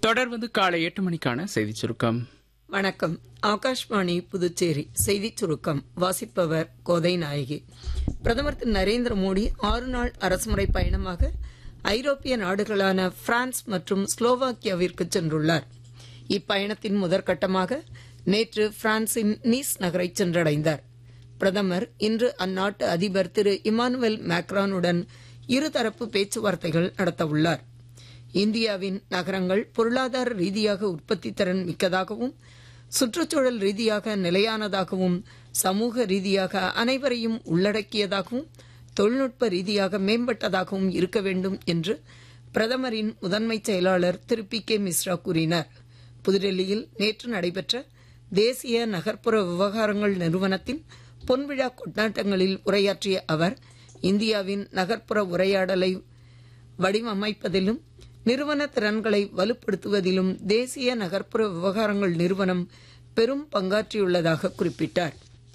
தொடர்வது காலை எட்டு மணிக்கான செய்திச் சுருக்கம் வணக்கம் ஆகாஷ்வாணி புதுச்சேரி செய்திச் சுருக்கம் வாசிப்பவர் கோதை நாயகி பிரதமர் திரு நரேந்திர மோடி ஆறு நாள் அரசுமுறை பயணமாக ஐரோப்பிய நாடுகளான பிரான்ஸ் மற்றும் ஸ்லோவாக்கியாவிற்கு சென்றுள்ளார் இப்பயணத்தின் முதற்கட்டமாக நேற்று பிரான்சின் நீஸ் நகரை சென்றடைந்தார் பிரதமர் இன்று அந்நாட்டு அதிபர் திரு இமானுவேல் மேக்ரானுடன் இருதரப்பு பேச்சுவார்த்தைகள் நடத்தவுள்ளார் இந்தியாவின் நகரங்கள் பொருளாதார ரீதியாக உற்பத்தி திறன் மிக்கதாகவும் சுற்றுச்சூழல் ரீதியாக நிலையானதாகவும் சமூக ரீதியாக அனைவரையும் உள்ளடக்கியதாகவும் தொழில்நுட்ப ரீதியாக மேம்பட்டதாகவும் இருக்க வேண்டும் என்று பிரதமரின் முதன்மை செயலாளர் திரு பி கே மிஸ்ரா கூறினார் புதுடெல்லியில் நேற்று நடைபெற்ற தேசிய நகர்ப்புற விவகாரங்கள் நிறுவனத்தின் பொன்விழா கொண்டாட்டங்களில் உரையாற்றிய அவர் இந்தியாவின் நகர்ப்புற உரையாடலை வடிவமைப்பதிலும் நிறுவன திறன்களை வலுப்படுத்துவதிலும் தேசிய நகர்ப்புற விவகாரங்கள் நிறுவனம் பெரும் பங்காற்றியுள்ளதாக குறிப்பிட்டார்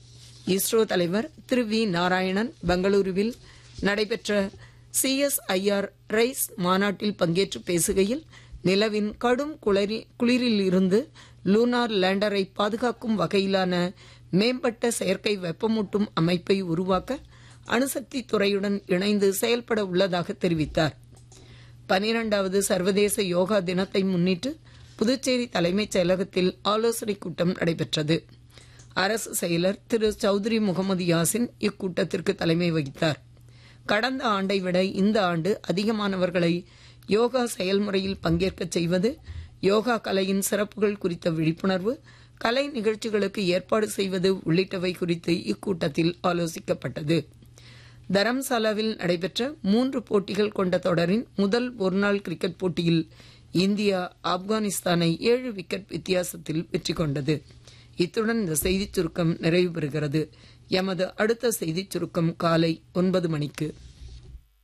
இஸ்ரோ தலைவர் திரு வி நாராயணன் பெங்களூருவில் நடைபெற்ற சிஎஸ்ஐஆர் ரைஸ் மாநாட்டில் பங்கேற்று பேசுகையில் நிலவின் கடும் குளிரி குளிரில் இருந்து லூனார் லேண்டரை பாதுகாக்கும் வகையிலான மேம்பட்ட செயற்கை வெப்பமூட்டும் அமைப்பை உருவாக்க அணுசக்தி துறையுடன் இணைந்து செயல்பட உள்ளதாக தெரிவித்தார் பனிரெண்டாவது சர்வதேச யோகா தினத்தை முன்னிட்டு புதுச்சேரி தலைமைச் செயலகத்தில் ஆலோசனைக் கூட்டம் நடைபெற்றது அரசு செயலர் திரு சௌத்ரி முகமது யாசின் இக்கூட்டத்திற்கு தலைமை வகித்தார் கடந்த ஆண்டை விட இந்த ஆண்டு அதிகமானவர்களை யோகா செயல்முறையில் பங்கேற்கச் செய்வது யோகா கலையின் சிறப்புகள் குறித்த விழிப்புணர்வு கலை நிகழ்ச்சிகளுக்கு ஏற்பாடு செய்வது உள்ளிட்டவை குறித்து இக்கூட்டத்தில் ஆலோசிக்கப்பட்டது தரம்சாலாவில் நடைபெற்ற மூன்று போட்டிகள் கொண்ட தொடரின் முதல் ஒருநாள் கிரிக்கெட் போட்டியில் இந்தியா ஆப்கானிஸ்தானை ஏழு விக்கெட் வித்தியாசத்தில் வெற்றி கொண்டது இத்துடன் இந்த செய்திச் சுருக்கம் நிறைவு பெறுகிறது எமது அடுத்த செய்திச் சுருக்கம் காலை ஒன்பது மணிக்கு